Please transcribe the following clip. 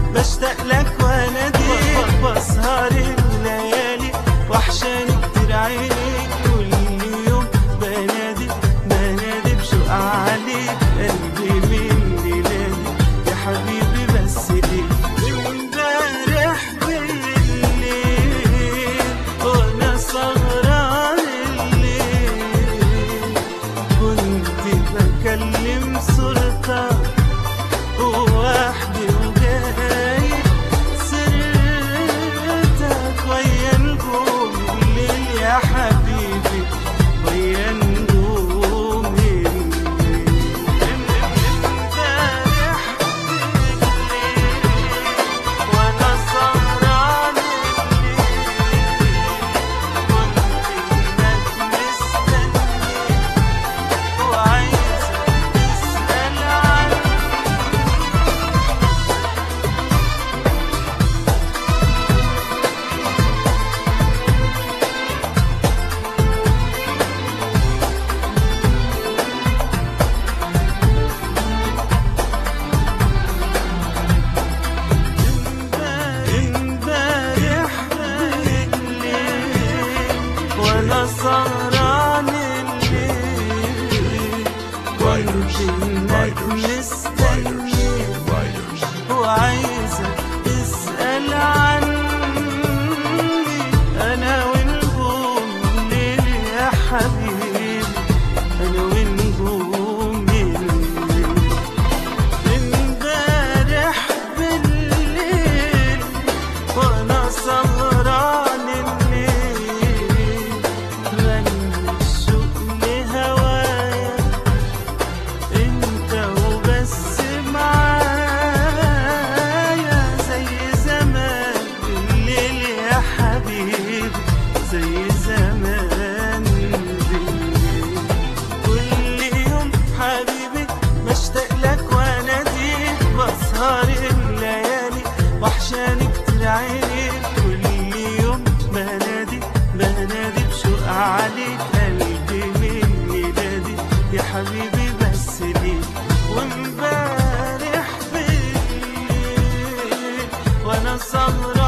بشتاق لك واناديك بسهر الليالي وحشاني كتير عينيك كل يوم بنادي بنادي بشوق عليك قلبي من ليلادي يا حبيبي بس ليك امبارح بالليل وانا سهران الليل كنت بكلم صورتك وحدي وجاي سرتك ويا نجوم الليل يا حبيبي ويا نجوم الليل امبارح بالليل وانا سهران الليل كنت انك مستني وعايزك تسأل عني امبارح بالليل وانا سهران الليل كنت انك مستني وعايزك تسأل عني انا ونجوم الليل يا حبيبي انا ونجوم الليل امبارح بالليل وانا سهران الليل غني الشوق لهوايا انت وبس معايا زي زمان بالليل يا حبيبي زي زمان بالليل كل يوم حبيبي بشتاق لك واناديك بسهر الليالي وحشاني كتير عينيك كل يوم بنادي بنادي بشوق عليك قلبي من ميلادي يا حبيبي بس ليك وامبارح بالليل وانا سهران